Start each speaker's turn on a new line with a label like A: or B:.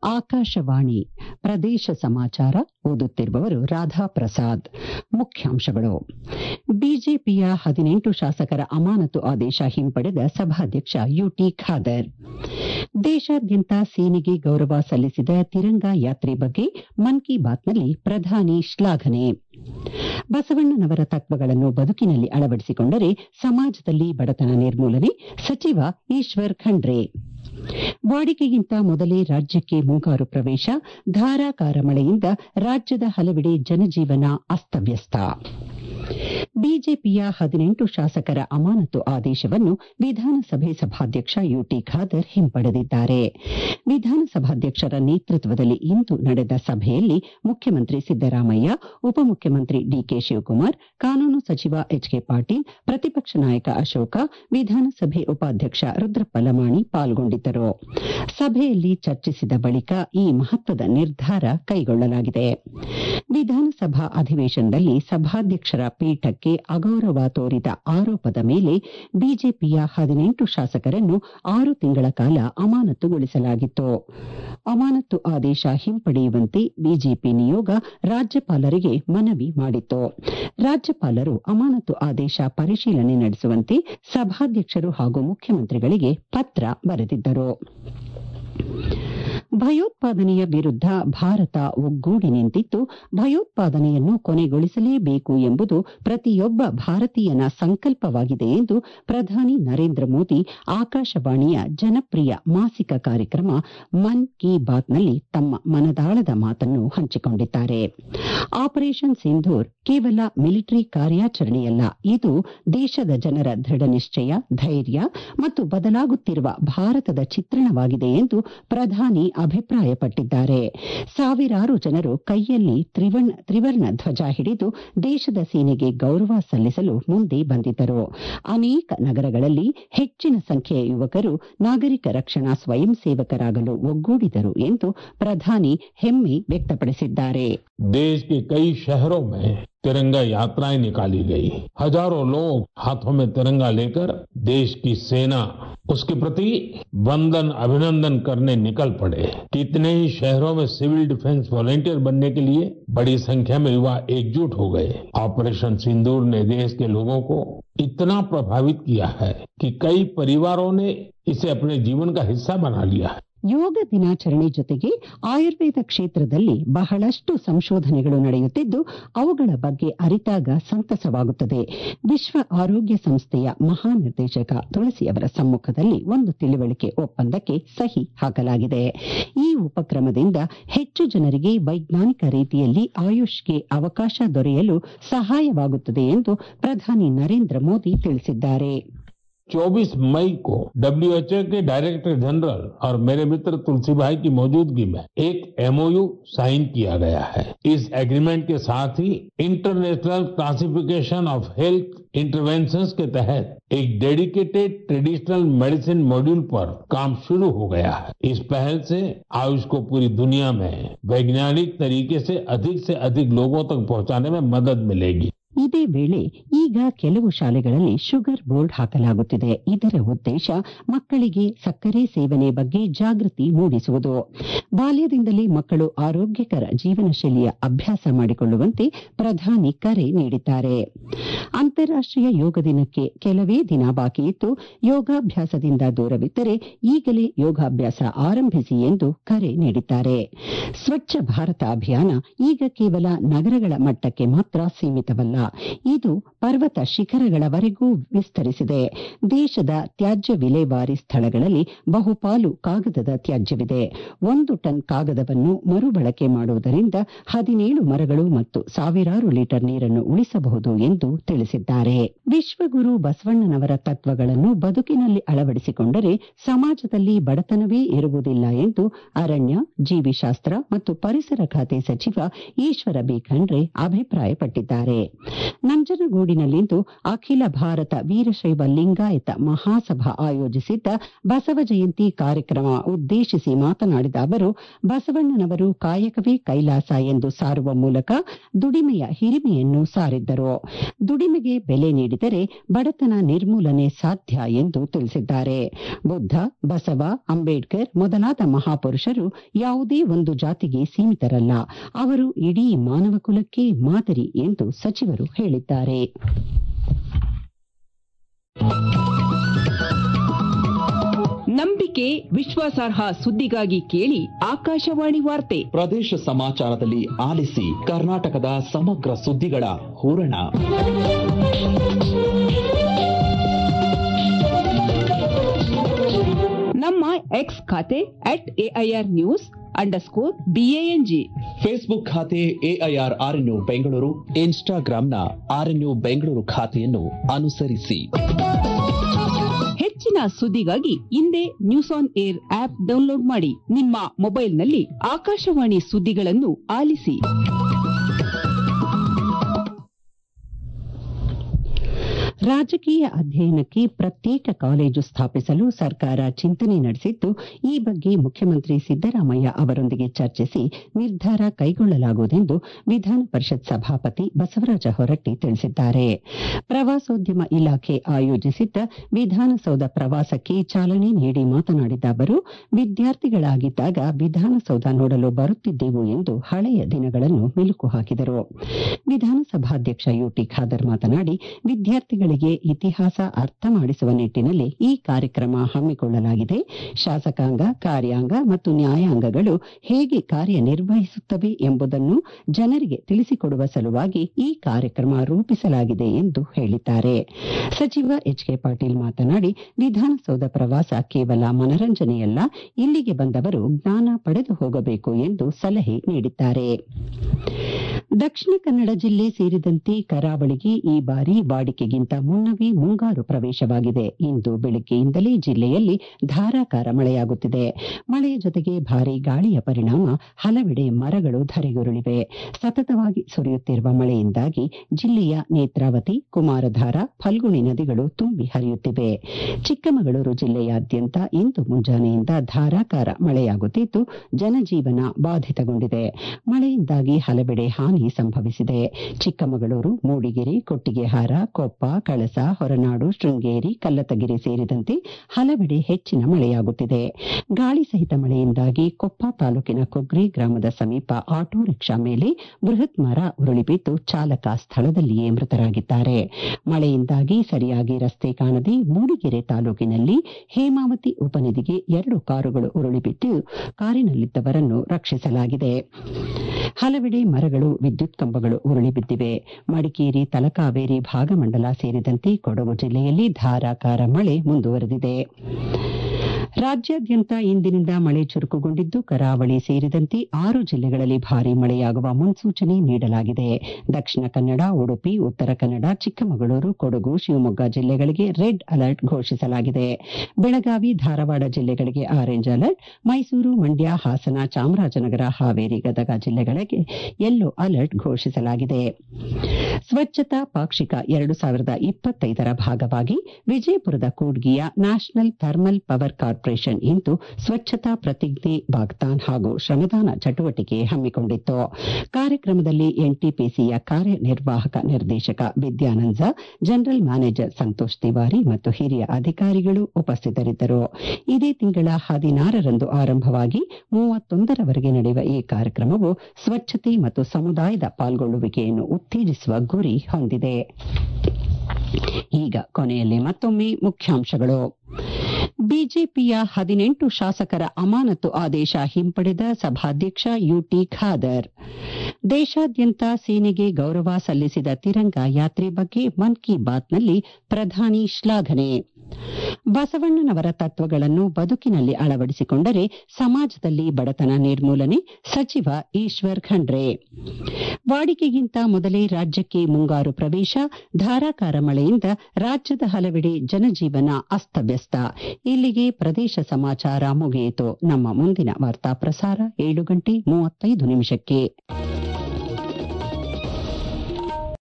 A: ಆಕಾಶವಾಣಿ ಪ್ರದೇಶ ಸಮಾಚಾರ ಓದುತ್ತಿರುವವರು ರಾಧಾ ಪ್ರಸಾದ್ ಮುಖ್ಯಾಂಶಗಳು ಬಿಜೆಪಿಯ ಹದಿನೆಂಟು ಶಾಸಕರ ಅಮಾನತು ಆದೇಶ ಹಿಂಪಡೆದ ಸಭಾಧ್ಯಕ್ಷ ಯುಟಿ ಖಾದರ್ ದೇಶಾದ್ಯಂತ ಸೇನೆಗೆ ಗೌರವ ಸಲ್ಲಿಸಿದ ತಿರಂಗ ಯಾತ್ರೆ ಬಗ್ಗೆ ಮನ್ ಕಿ ಬಾತ್ನಲ್ಲಿ ಪ್ರಧಾನಿ ಶ್ಲಾಘನೆ ಬಸವಣ್ಣನವರ ತತ್ವಗಳನ್ನು ಬದುಕಿನಲ್ಲಿ ಅಳವಡಿಸಿಕೊಂಡರೆ ಸಮಾಜದಲ್ಲಿ ಬಡತನ ನಿರ್ಮೂಲನೆ ಸಚಿವ ಈಶ್ವರ್ ಖಂಡ್ರೆ ವಾಡಿಕೆಗಿಂತ ಮೊದಲೇ ರಾಜ್ಯಕ್ಕೆ ಮುಂಗಾರು ಪ್ರವೇಶ ಧಾರಾಕಾರ ಮಳೆಯಿಂದ ರಾಜ್ಯದ ಹಲವೆಡೆ ಜನಜೀವನ ಅಸ್ತವ್ಯಸ್ತ ಬಿಜೆಪಿಯ ಹದಿನೆಂಟು ಶಾಸಕರ ಅಮಾನತು ಆದೇಶವನ್ನು ವಿಧಾನಸಭೆ ಸಭಾಧ್ಯಕ್ಷ ಯುಟಿ ಖಾದರ್ ಹಿಂಪಡೆದಿದ್ದಾರೆ ವಿಧಾನಸಭಾಧ್ಯಕ್ಷರ ನೇತೃತ್ವದಲ್ಲಿ ಇಂದು ನಡೆದ ಸಭೆಯಲ್ಲಿ ಮುಖ್ಯಮಂತ್ರಿ ಸಿದ್ದರಾಮಯ್ಯ ಉಪಮುಖ್ಯಮಂತ್ರಿ ಡಿಕೆ ಶಿವಕುಮಾರ್ ಕಾನೂನು ಸಚಿವ ಎಚ್ ಕೆ ಪಾಟೀಲ್ ಪ್ರತಿಪಕ್ಷ ನಾಯಕ ಅಶೋಕ ವಿಧಾನಸಭೆ ಉಪಾಧ್ಯಕ್ಷ ರುದ್ರಪ್ಪ ಲಮಾಣಿ ಪಾಲ್ಗೊಂಡಿದ್ದರು ಸಭೆಯಲ್ಲಿ ಚರ್ಚಿಸಿದ ಬಳಿಕ ಈ ಮಹತ್ವದ ನಿರ್ಧಾರ ಕೈಗೊಳ್ಳಲಾಗಿದೆ ವಿಧಾನಸಭಾ ಅಧಿವೇಶನದಲ್ಲಿ ಸಭಾಧ್ಯಕ್ಷರ ಪೀಠಕ್ಕೆ ಅಗೌರವ ತೋರಿದ ಆರೋಪದ ಮೇಲೆ ಬಿಜೆಪಿಯ ಹದಿನೆಂಟು ಶಾಸಕರನ್ನು ಆರು ತಿಂಗಳ ಕಾಲ ಅಮಾನತುಗೊಳಿಸಲಾಗಿತ್ತು ಅಮಾನತು ಆದೇಶ ಹಿಂಪಡೆಯುವಂತೆ ಬಿಜೆಪಿ ನಿಯೋಗ ರಾಜ್ಯಪಾಲರಿಗೆ ಮನವಿ ಮಾಡಿತ್ತು ರಾಜ್ಯಪಾಲರು ಅಮಾನತು ಆದೇಶ ಪರಿಶೀಲನೆ ನಡೆಸುವಂತೆ ಸಭಾಧ್ಯಕ್ಷರು ಹಾಗೂ ಮುಖ್ಯಮಂತ್ರಿಗಳಿಗೆ ಪತ್ರ ಬರೆದಿದ್ದರು ಭಯೋತ್ಪಾದನೆಯ ವಿರುದ್ಧ ಭಾರತ ಒಗ್ಗೂಡಿ ನಿಂತಿದ್ದು ಭಯೋತ್ಪಾದನೆಯನ್ನು ಕೊನೆಗೊಳಿಸಲೇಬೇಕು ಎಂಬುದು ಪ್ರತಿಯೊಬ್ಬ ಭಾರತೀಯನ ಸಂಕಲ್ಪವಾಗಿದೆ ಎಂದು ಪ್ರಧಾನಿ ನರೇಂದ್ರ ಮೋದಿ ಆಕಾಶವಾಣಿಯ ಜನಪ್ರಿಯ ಮಾಸಿಕ ಕಾರ್ಯಕ್ರಮ ಮನ್ ಕಿ ಬಾತ್ನಲ್ಲಿ ತಮ್ಮ ಮನದಾಳದ ಮಾತನ್ನು ಹಂಚಿಕೊಂಡಿದ್ದಾರೆ ಆಪರೇಷನ್ ಸಿಂಧೂರ್ ಕೇವಲ ಮಿಲಿಟರಿ ಕಾರ್ಯಾಚರಣೆಯಲ್ಲ ಇದು ದೇಶದ ಜನರ ದೃಢ ನಿಶ್ಚಯ ಧೈರ್ಯ ಮತ್ತು ಬದಲಾಗುತ್ತಿರುವ ಭಾರತದ ಚಿತ್ರಣವಾಗಿದೆ ಎಂದು ಪ್ರಧಾನಿ ಅಭಿಪ್ರಾಯಪಟ್ಟಿದ್ದಾರೆ ಸಾವಿರಾರು ಜನರು ಕೈಯಲ್ಲಿ ತ್ರಿವರ್ಣ ಧ್ವಜ ಹಿಡಿದು ದೇಶದ ಸೇನೆಗೆ ಗೌರವ ಸಲ್ಲಿಸಲು ಮುಂದೆ ಬಂದಿದ್ದರು ಅನೇಕ ನಗರಗಳಲ್ಲಿ ಹೆಚ್ಚಿನ ಸಂಖ್ಯೆಯ ಯುವಕರು ನಾಗರಿಕ ರಕ್ಷಣಾ ಸ್ವಯಂ ಸೇವಕರಾಗಲು ಒಗ್ಗೂಡಿದರು ಎಂದು ಪ್ರಧಾನಿ ಹೆಮ್ಮೆ ವ್ಯಕ್ತಪಡಿಸಿದ್ದಾರೆ
B: देश के कई शहरों में तिरंगा यात्राएं निकाली गई हजारों लोग हाथों में तिरंगा लेकर देश की सेना उसके प्रति वंदन अभिनंदन करने निकल पड़े कितने ही शहरों में सिविल डिफेंस वॉलेंटियर बनने के लिए बड़ी संख्या में युवा एकजुट हो गए ऑपरेशन सिंदूर ने देश के लोगों को इतना प्रभावित किया है कि कई परिवारों ने इसे अपने जीवन का हिस्सा बना लिया है
A: ಯೋಗ ದಿನಾಚರಣೆ ಜೊತೆಗೆ ಆಯುರ್ವೇದ ಕ್ಷೇತ್ರದಲ್ಲಿ ಬಹಳಷ್ಟು ಸಂಶೋಧನೆಗಳು ನಡೆಯುತ್ತಿದ್ದು ಅವುಗಳ ಬಗ್ಗೆ ಅರಿತಾಗ ಸಂತಸವಾಗುತ್ತದೆ ವಿಶ್ವ ಆರೋಗ್ಯ ಸಂಸ್ಥೆಯ ಮಹಾನಿರ್ದೇಶಕ ತುಳಸಿ ಅವರ ಸಮ್ಮುಖದಲ್ಲಿ ಒಂದು ತಿಳಿವಳಿಕೆ ಒಪ್ಪಂದಕ್ಕೆ ಸಹಿ ಹಾಕಲಾಗಿದೆ ಈ ಉಪಕ್ರಮದಿಂದ ಹೆಚ್ಚು ಜನರಿಗೆ ವೈಜ್ಞಾನಿಕ ರೀತಿಯಲ್ಲಿ ಆಯುಷ್ಗೆ ಅವಕಾಶ ದೊರೆಯಲು ಸಹಾಯವಾಗುತ್ತದೆ ಎಂದು ಪ್ರಧಾನಿ ನರೇಂದ್ರ ಮೋದಿ ತಿಳಿಸಿದ್ದಾರೆ
B: 24 मई को डब्ल्यूएचओ के डायरेक्टर जनरल और मेरे मित्र तुलसी भाई की मौजूदगी में एक एमओयू साइन किया गया है इस एग्रीमेंट के साथ ही international classification of health interventions के तहत एक डेडिकेटेड ट्रेडिशनल मेडिसिन मॉड्यूल पर काम शुरू हो गया है इस पहल से आयुष को पूरी दुनिया में वैज्ञानिक तरीके से अधिक से अधिक लोगों तक पहुंचाने में मदद मिलेगी
A: ಇದೇ ವೇಳೆ ಈಗ ಕೆಲವು ಶಾಲೆಗಳಲ್ಲಿ ಶುಗರ್ ಬೋರ್ಡ್ ಹಾಕಲಾಗುತ್ತಿದೆ ಇದರ ಉದ್ದೇಶ ಮಕ್ಕಳಿಗೆ ಸಕ್ಕರೆ ಸೇವನೆ ಬಗ್ಗೆ ಜಾಗೃತಿ ಮೂಡಿಸುವುದು ಬಾಲ್ಯದಿಂದಲೇ ಮಕ್ಕಳು ಆರೋಗ್ಯಕರ ಜೀವನ ಶೈಲಿಯ ಅಭ್ಯಾಸ ಮಾಡಿಕೊಳ್ಳುವಂತೆ ಪ್ರಧಾನಿ ಕರೆ ನೀಡಿದ್ದಾರೆ ಅಂತಾರಾಷ್ಟೀಯ ಯೋಗ ದಿನಕ್ಕೆ ಕೆಲವೇ ದಿನ ಬಾಕಿ ಇದ್ದು ಯೋಗಾಭ್ಯಾಸದಿಂದ ದೂರವಿದ್ದರೆ ಈಗಲೇ ಯೋಗಾಭ್ಯಾಸ ಆರಂಭಿಸಿ ಎಂದು ಕರೆ ನೀಡಿದ್ದಾರೆ ಸ್ವಚ್ಛ ಭಾರತ ಅಭಿಯಾನ ಈಗ ಕೇವಲ ನಗರಗಳ ಮಟ್ಟಕ್ಕೆ ಮಾತ್ರ ಸೀಮಿತವಲ್ಲ ಇದು ಪರ್ವತ ಶಿಖರಗಳವರೆಗೂ ವಿಸ್ತರಿಸಿದೆ ದೇಶದ ತ್ಯಾಜ್ಯ ವಿಲೇವಾರಿ ಸ್ಥಳಗಳಲ್ಲಿ ಬಹುಪಾಲು ಕಾಗದದ ತ್ಯಾಜ್ಯವಿದೆ ಒಂದು ಟನ್ ಕಾಗದವನ್ನು ಮರುಬಳಕೆ ಮಾಡುವುದರಿಂದ ಹದಿನೇಳು ಮರಗಳು ಮತ್ತು ಸಾವಿರಾರು ಲೀಟರ್ ನೀರನ್ನು ಉಳಿಸಬಹುದು ಎಂದು ತಿಳಿಸಿದ್ದಾರೆ ವಿಶ್ವಗುರು ಬಸವಣ್ಣನವರ ತತ್ವಗಳನ್ನು ಬದುಕಿನಲ್ಲಿ ಅಳವಡಿಸಿಕೊಂಡರೆ ಸಮಾಜದಲ್ಲಿ ಬಡತನವೇ ಇರುವುದಿಲ್ಲ ಎಂದು ಅರಣ್ಯ ಜೀವಿಶಾಸ್ತ್ರ ಮತ್ತು ಪರಿಸರ ಖಾತೆ ಸಚಿವ ಈಶ್ವರ ಬಿ ಖಂಡ್ರೆ ಅಭಿಪ್ರಾಯಪಟ್ಟಿದ್ದಾರೆ ನಂಜನಗೂಡಿನಲ್ಲಿಂದು ಅಖಿಲ ಭಾರತ ವೀರಶೈವ ಲಿಂಗಾಯತ ಮಹಾಸಭಾ ಆಯೋಜಿಸಿದ್ದ ಬಸವ ಜಯಂತಿ ಕಾರ್ಯಕ್ರಮ ಉದ್ದೇಶಿಸಿ ಮಾತನಾಡಿದ ಅವರು ಬಸವಣ್ಣನವರು ಕಾಯಕವೇ ಕೈಲಾಸ ಎಂದು ಸಾರುವ ಮೂಲಕ ದುಡಿಮೆಯ ಹಿರಿಮೆಯನ್ನು ಸಾರಿದ್ದರು ದುಡಿಮೆ ಉಳಿಮೆಗೆ ಬೆಲೆ ನೀಡಿದರೆ ಬಡತನ ನಿರ್ಮೂಲನೆ ಸಾಧ್ಯ ಎಂದು ತಿಳಿಸಿದ್ದಾರೆ ಬುದ್ಧ ಬಸವ ಅಂಬೇಡ್ಕರ್ ಮೊದಲಾದ ಮಹಾಪುರುಷರು ಯಾವುದೇ ಒಂದು ಜಾತಿಗೆ ಸೀಮಿತರಲ್ಲ ಅವರು ಇಡೀ ಮಾನವ ಕುಲಕ್ಕೆ ಮಾದರಿ ಎಂದು ಸಚಿವರು ಹೇಳಿದ್ದಾರೆ
C: ನಂಬಿಕೆ ವಿಶ್ವಾಸಾರ್ಹ ಸುದ್ದಿಗಾಗಿ ಕೇಳಿ ಆಕಾಶವಾಣಿ ವಾರ್ತೆ
D: ಪ್ರದೇಶ ಸಮಾಚಾರದಲ್ಲಿ ಆಲಿಸಿ ಕರ್ನಾಟಕದ ಸಮಗ್ರ ಸುದ್ದಿಗಳ ಹೂರಣ
C: ನಮ್ಮ ಎಕ್ಸ್ ಖಾತೆ at AIR news underscore BANG
D: Facebook ಖಾತೆ ಎಐಆರ್ ಆರ್ಎನ್ಯು ಬೆಂಗಳೂರು ಇನ್ಸ್ಟಾಗ್ರಾಂನ ಆರ್ಎನ್ಯು ಬೆಂಗಳೂರು ಖಾತೆಯನ್ನು ಅನುಸರಿಸಿ
C: ಹೆಚ್ಚಿನ ಸುದ್ದಿಗಾಗಿ ಹಿಂದೆ news on air app download ಮಾಡಿ ನಿಮ್ಮ ಮೊಬೈಲ್ನಲ್ಲಿ ಆಕಾಶವಾಣಿ ಸುದ್ದಿಗಳನ್ನು ಆಲಿಸಿ
A: ರಾಜಕೀಯ ಅಧ್ಯಯನಕ್ಕೆ ಪ್ರತ್ಯೇಕ ಕಾಲೇಜು ಸ್ಥಾಪಿಸಲು ಸರ್ಕಾರ ಚಿಂತನೆ ನಡೆಸಿದ್ದು ಈ ಬಗ್ಗೆ ಮುಖ್ಯಮಂತ್ರಿ ಸಿದ್ದರಾಮಯ್ಯ ಅವರೊಂದಿಗೆ ಚರ್ಚಿಸಿ ನಿರ್ಧಾರ ಕೈಗೊಳ್ಳಲಾಗುವುದೆಂದು ವಿಧಾನ ಪರಿಷತ್ ಸಭಾಪತಿ ಬಸವರಾಜ ಹೊರಟ್ಟಿ ತಿಳಿಸಿದ್ದಾರೆ ಪ್ರವಾಸೋದ್ಯಮ ಇಲಾಖೆ ಆಯೋಜಿಸಿದ್ದ ವಿಧಾನಸೌಧ ಪ್ರವಾಸಕ್ಕೆ ಚಾಲನೆ ನೀಡಿ ಮಾತನಾಡಿದ ಅವರು ವಿದ್ಯಾರ್ಥಿಗಳಾಗಿದ್ದಾಗ ವಿಧಾನಸೌಧ ನೋಡಲು ಬರುತ್ತಿದ್ದೆವು ಎಂದು ಹಳೆಯ ದಿನಗಳನ್ನು ಮೆಲುಕು ಹಾಕಿದರು ವಿಧಾನಸಭಾಧ್ಯಕ್ಷ ಯುಟಿ ಖಾದರ್ ಮಾತನಾಡಿ ವಿದ್ಯಾರ್ಥಿಗಳಿಗೆ ಇತಿಹಾಸ ಅರ್ಥ ಮಾಡಿಸುವ ನಿಟ್ಟಿನಲ್ಲಿ ಈ ಕಾರ್ಯಕ್ರಮ ಹಮ್ಮಿಕೊಳ್ಳಲಾಗಿದೆ ಶಾಸಕಾಂಗ ಕಾರ್ಯಾಂಗ ಮತ್ತು ನ್ಯಾಯಾಂಗಗಳು ಹೇಗೆ ಕಾರ್ಯನಿರ್ವಹಿಸುತ್ತವೆ ಎಂಬುದನ್ನು ಜನರಿಗೆ ತಿಳಿಸಿಕೊಡುವ ಸಲುವಾಗಿ ಈ ಕಾರ್ಯಕ್ರಮ ರೂಪಿಸಲಾಗಿದೆ ಎಂದು ಹೇಳಿದ್ದಾರೆ ಸಚಿವ ಎಚ್ ಕೆ ಪಾಟೀಲ್ ಮಾತನಾಡಿ ವಿಧಾನಸೌಧ ಪ್ರವಾಸ ಕೇವಲ ಮನರಂಜನೆಯಲ್ಲ ಇಲ್ಲಿಗೆ ಬಂದವರು ಜ್ಞಾನ ಪಡೆದು ಹೋಗಬೇಕು ಎಂದು ಸಲಹೆ ನೀಡಿದ್ದಾರೆ ದಕ್ಷಿಣ ಕನ್ನಡ ಜಿಲ್ಲೆ ಸೇರಿದಂತೆ ಕರಾವಳಿಗೆ ಈ ಬಾರಿ ವಾಡಿಕೆಗಿಂತ ಮುನ್ನವೇ ಮುಂಗಾರು ಪ್ರವೇಶವಾಗಿದೆ ಇಂದು ಬೆಳಗ್ಗೆಯಿಂದಲೇ ಜಿಲ್ಲೆಯಲ್ಲಿ ಧಾರಾಕಾರ ಮಳೆಯಾಗುತ್ತಿದೆ ಮಳೆಯ ಜೊತೆಗೆ ಭಾರೀ ಗಾಳಿಯ ಪರಿಣಾಮ ಹಲವೆಡೆ ಮರಗಳು ಧರೆಗುರುಳಿವೆ ಸತತವಾಗಿ ಸುರಿಯುತ್ತಿರುವ ಮಳೆಯಿಂದಾಗಿ ಜಿಲ್ಲೆಯ ನೇತ್ರಾವತಿ ಕುಮಾರಧಾರ ಫಲ್ಗುಣಿ ನದಿಗಳು ತುಂಬಿ ಹರಿಯುತ್ತಿವೆ ಚಿಕ್ಕಮಗಳೂರು ಜಿಲ್ಲೆಯಾದ್ಯಂತ ಇಂದು ಮುಂಜಾನೆಯಿಂದ ಧಾರಾಕಾರ ಮಳೆಯಾಗುತ್ತಿದ್ದು ಜನಜೀವನ ಬಾಧಿತಗೊಂಡಿದೆ ಮಳೆಯಿಂದಾಗಿ ಹಲವೆಡೆ ಹಾನಿ ಸಂಭವಿಸಿದೆ ಚಿಕ್ಕಮಗಳೂರು ಮೂಡಿಗೆರೆ ಕೊಟ್ಟಿಗೆಹಾರ ಕೊಪ್ಪ ಕಳಸ ಹೊರನಾಡು ಶೃಂಗೇರಿ ಕಲ್ಲತಗಿರಿ ಸೇರಿದಂತೆ ಹಲವೆಡೆ ಹೆಚ್ಚಿನ ಮಳೆಯಾಗುತ್ತಿದೆ ಗಾಳಿ ಸಹಿತ ಮಳೆಯಿಂದಾಗಿ ಕೊಪ್ಪ ತಾಲೂಕಿನ ಕೊಗ್ರಿ ಗ್ರಾಮದ ಸಮೀಪ ಆಟೋ ರಿಕ್ಷಾ ಮೇಲೆ ಬೃಹತ್ ಮರ ಉರುಳಿಬಿದ್ದು ಚಾಲಕ ಸ್ಥಳದಲ್ಲಿಯೇ ಮೃತರಾಗಿದ್ದಾರೆ ಮಳೆಯಿಂದಾಗಿ ಸರಿಯಾಗಿ ರಸ್ತೆ ಕಾಣದೆ ಮೂಡಿಗೆರೆ ತಾಲೂಕಿನಲ್ಲಿ ಹೇಮಾವತಿ ಉಪನದಿಗೆ ಎರಡು ಕಾರುಗಳು ಉರುಳಿಬಿದ್ದು ಕಾರಿನಲ್ಲಿದ್ದವರನ್ನು ರಕ್ಷಿಸಲಾಗಿದೆ ಹಲವೆಡೆ ಮರಗಳು ವಿದ್ಯುತ್ ಕಂಬಗಳು ಉರುಳಿ ಬಿದ್ದಿವೆ ಮಡಿಕೇರಿ ತಲಕಾವೇರಿ ಭಾಗಮಂಡಲ ಸೇರಿದಂತೆ ಕೊಡಗು ಜಿಲ್ಲೆಯಲ್ಲಿ ಧಾರಾಕಾರ ಮಳೆ ಮುಂದುವರೆದಿದೆ ರಾಜ್ಯಾದ್ಯಂತ ಇಂದಿನಿಂದ ಮಳೆ ಚುರುಕುಗೊಂಡಿದ್ದು ಕರಾವಳಿ ಸೇರಿದಂತೆ ಆರು ಜಿಲ್ಲೆಗಳಲ್ಲಿ ಭಾರೀ ಮಳೆಯಾಗುವ ಮುನ್ಸೂಚನೆ ನೀಡಲಾಗಿದೆ ದಕ್ಷಿಣ ಕನ್ನಡ ಉಡುಪಿ ಉತ್ತರ ಕನ್ನಡ ಚಿಕ್ಕಮಗಳೂರು ಕೊಡಗು ಶಿವಮೊಗ್ಗ ಜಿಲ್ಲೆಗಳಿಗೆ ರೆಡ್ ಅಲರ್ಟ್ ಘೋಷಿಸಲಾಗಿದೆ ಬೆಳಗಾವಿ ಧಾರವಾಡ ಜಿಲ್ಲೆಗಳಿಗೆ ಆರೆಂಜ್ ಅಲರ್ಟ್ ಮೈಸೂರು ಮಂಡ್ಯ ಹಾಸನ ಚಾಮರಾಜನಗರ ಹಾವೇರಿ ಗದಗ ಜಿಲ್ಲೆಗಳಿಗೆ ಯೆಲ್ಲೋ ಅಲರ್ಟ್ ಘೋಷಿಸಲಾಗಿದೆ ಸ್ವಚ್ಛತಾ ಪಾಕ್ಷಿಕ ಎರಡು ಸಾವಿರದ ಇಪ್ಪತ್ತೈದರ ಭಾಗವಾಗಿ ವಿಜಯಪುರದ ಕೂಡ್ಗಿಯ ನ್ಯಾಷನಲ್ ಥರ್ಮಲ್ ಪವರ್ ಕಾರ್ಪೊರೇಷನ್ ಇಂದು ಸ್ವಚ್ಛತಾ ಪ್ರತಿಜ್ಞೆ ವಾಗ್ದಾನ್ ಹಾಗೂ ಶ್ರಮದಾನ ಚಟುವಟಿಕೆ ಹಮ್ಮಿಕೊಂಡಿತ್ತು ಕಾರ್ಯಕ್ರಮದಲ್ಲಿ ಎನ್ಟಿಪಿಸಿಯ ಕಾರ್ಯನಿರ್ವಾಹಕ ನಿರ್ದೇಶಕ ವಿದ್ಯಾನಂದ ಝಾ ಜನರಲ್ ಮ್ಯಾನೇಜರ್ ಸಂತೋಷ್ ತಿವಾರಿ ಮತ್ತು ಹಿರಿಯ ಅಧಿಕಾರಿಗಳು ಉಪಸ್ಥಿತರಿದ್ದರು ಇದೇ ತಿಂಗಳ ಹದಿನಾರರಂದು ಆರಂಭವಾಗಿ ಮೂವತ್ತೊಂದರವರೆಗೆ ನಡೆಯುವ ಈ ಕಾರ್ಯಕ್ರಮವು ಸ್ವಚ್ಛತೆ ಮತ್ತು ಸಮುದಾಯದ ಪಾಲ್ಗೊಳ್ಳುವಿಕೆಯನ್ನು ಉತ್ತೇಜಿಸುವ ಗುರಿ ಹೊಂದಿದೆ ಈಗ ಕೊನೆಯಲ್ಲಿ ಮತ್ತೊಮ್ಮೆ ಮುಖ್ಯಾಂಶಗಳು ಬಿಜೆಪಿಯ ಹದಿನೆಂಟು ಶಾಸಕರ ಅಮಾನತು ಆದೇಶ ಹಿಂಪಡೆದ ಸಭಾಧ್ಯಕ್ಷ ಯುಟಿ ಖಾದರ್ ದೇಶಾದ್ಯಂತ ಸೇನೆಗೆ ಗೌರವ ಸಲ್ಲಿಸಿದ ತಿರಂಗ ಯಾತ್ರೆ ಬಗ್ಗೆ ಮನ್ ಕಿ ಬಾತ್ನಲ್ಲಿ ಪ್ರಧಾನಿ ಶ್ಲಾಘನೆ ಬಸವಣ್ಣನವರ ತತ್ವಗಳನ್ನು ಬದುಕಿನಲ್ಲಿ ಅಳವಡಿಸಿಕೊಂಡರೆ ಸಮಾಜದಲ್ಲಿ ಬಡತನ ನಿರ್ಮೂಲನೆ ಸಚಿವ ಈಶ್ವರ್ ಖಂಡ್ರೆ ವಾಡಿಕೆಗಿಂತ ಮೊದಲೇ ರಾಜ್ಯಕ್ಕೆ ಮುಂಗಾರು ಪ್ರವೇಶ ಧಾರಾಕಾರ ಮಳೆಯಿಂದ ರಾಜ್ಯದ ಹಲವೆಡೆ ಜನಜೀವನ ಅಸ್ತವ್ಯಸ್ತ ಇಲ್ಲಿಗೆ ಪ್ರದೇಶ ಸಮಾಚಾರ ಮುಗಿಯಿತು ನಮ್ಮ ಮುಂದಿನ ವಾರ್ತಾ ಪ್ರಸಾರ ಏಳು ಗಂಟೆ ಮೂವತ್ತೈದು ನಿಮಿಷಕ್ಕೆ